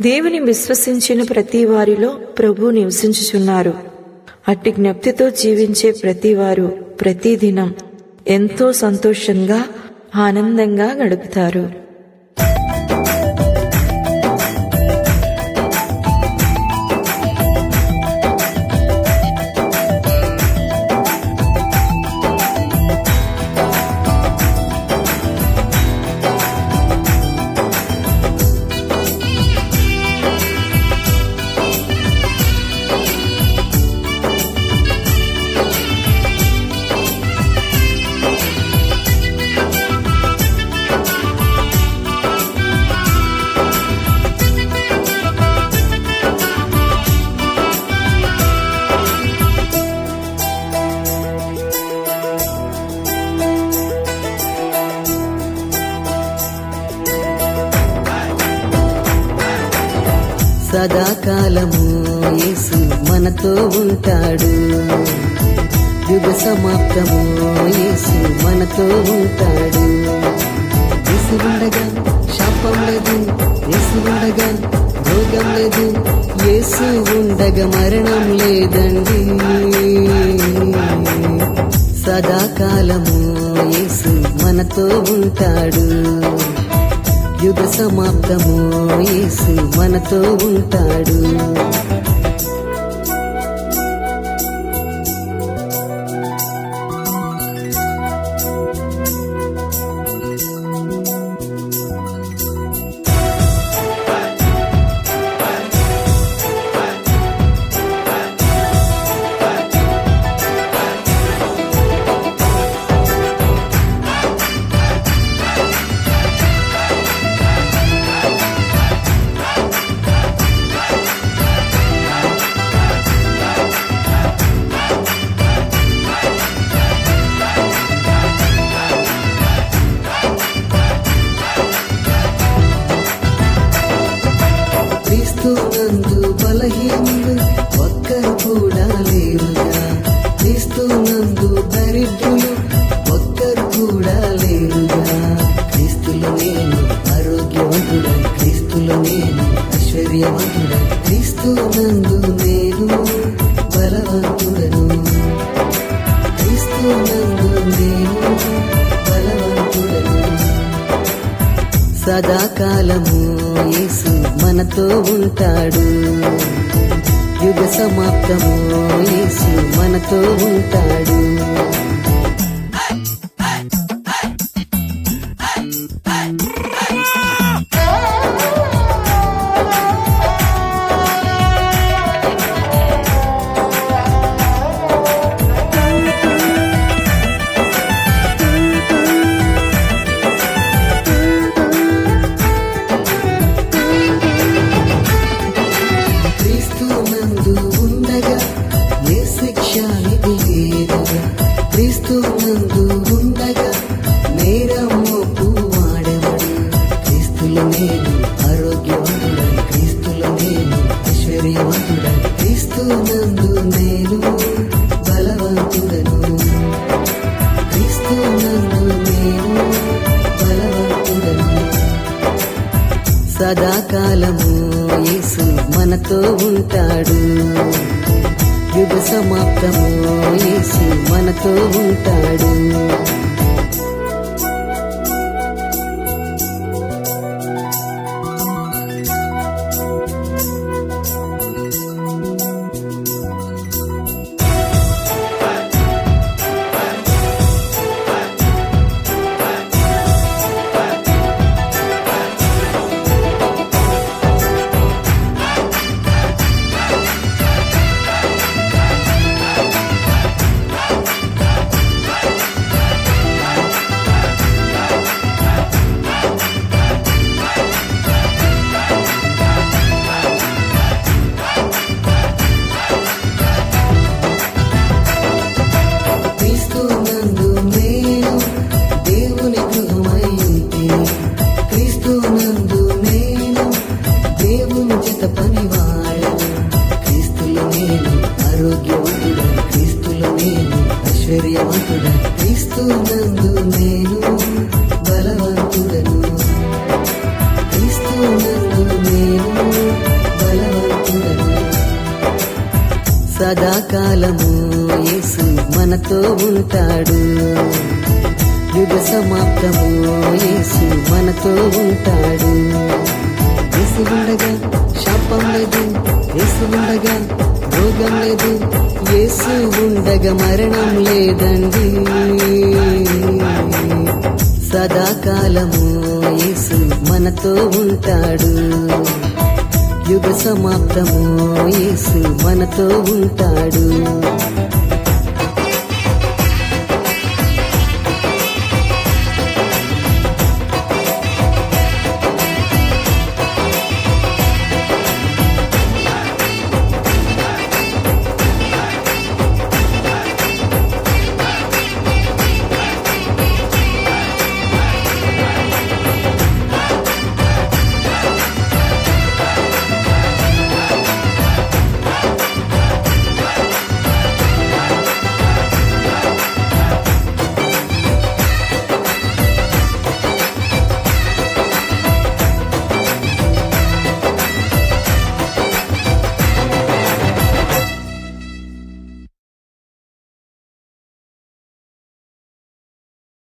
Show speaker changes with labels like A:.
A: దేవుని విశ్వసించిన ప్రతి వారిలో ప్రభు నివసించుచున్నారు అట్టి జ్ఞప్తితో జీవించే ప్రతివారు ప్రతిదినం ఎంతో సంతోషంగా ఆనందంగా గడుపుతారు
B: సదాకాలము యేసు మనతో ఉంటాడు యుగ సమాప్తము యేసు మనతో ఉంటాడు యేసు ఉండగా శాపం లేదు యేసు ఉండగా రోగం లేదు యేసు ఉండగా మరణం లేదండి సదాకాలము యేసు మనతో ఉంటాడు యుగ సమాప్తము యేసు మనతో ఉంటాడు క్రీస్తు నందు బలహీనులు ఒక్కరు కూడా లేరుగా క్రీస్తు నందు దరిద్రులు ఒక్కరు కూడా లేరుగా క్రీస్తులో నేను ఆరోగ్యవంతుడ క్రీస్తులో నేను ఐశ్వర్యవంతుడ క్రీస్తు నందు నేను బలవంతుడను క్రీస్తు నందు నేను బలవంతుడను సదాకాలము యేసు మనతో ఉంటాడు యుగ సమాప్తము యేసు మనతో ఉంటాడు క్రీస్తు నందు ఉండగా ఏ శిక్ష నీకు లేదుగా క్రీస్తు నందు ఉండగా నేరం మోపు వాడెవడు క్రీస్తులో నేను ఆరోగ్యవంతుడను క్రీస్తులో నేను ఐశ్వర్యవంతుడను క్రీస్తు నందు నేను బలవంతుడను క్రీస్తు నందు నేను బలవంతుడను సదాకాలము యేసు మనతో ఉంటాడు యుగ సమాప్తము యేసు మనతో ఉంటాడు క్రీస్తు నందు నేను దేవుని గృహమై ఉంటిని క్రీస్తు నందు నేను దేవుని చేత పనివాడను క్రీస్తులో నేను ఆరోగ్యవంతుడను క్రీస్తులో నేను ఐశ్వర్యవంతుడను క్రీస్తు నందు నేను బలవంతుడను క్రీస్తు నందు నేను సదాకాలము యేసు మనతో ఉంటాడు యుగ సమాప్తము యేసు మనతో ఉంటాడు యేసు ఉండగా శాపం లేదు యేసు ఉండగా రోగం లేదు యేసు ఉండగా మరణం లేదండి సదాకాలము యేసు మనతో ఉంటాడు యుగ సమాప్తము యేసు మనతో ఉంటాడు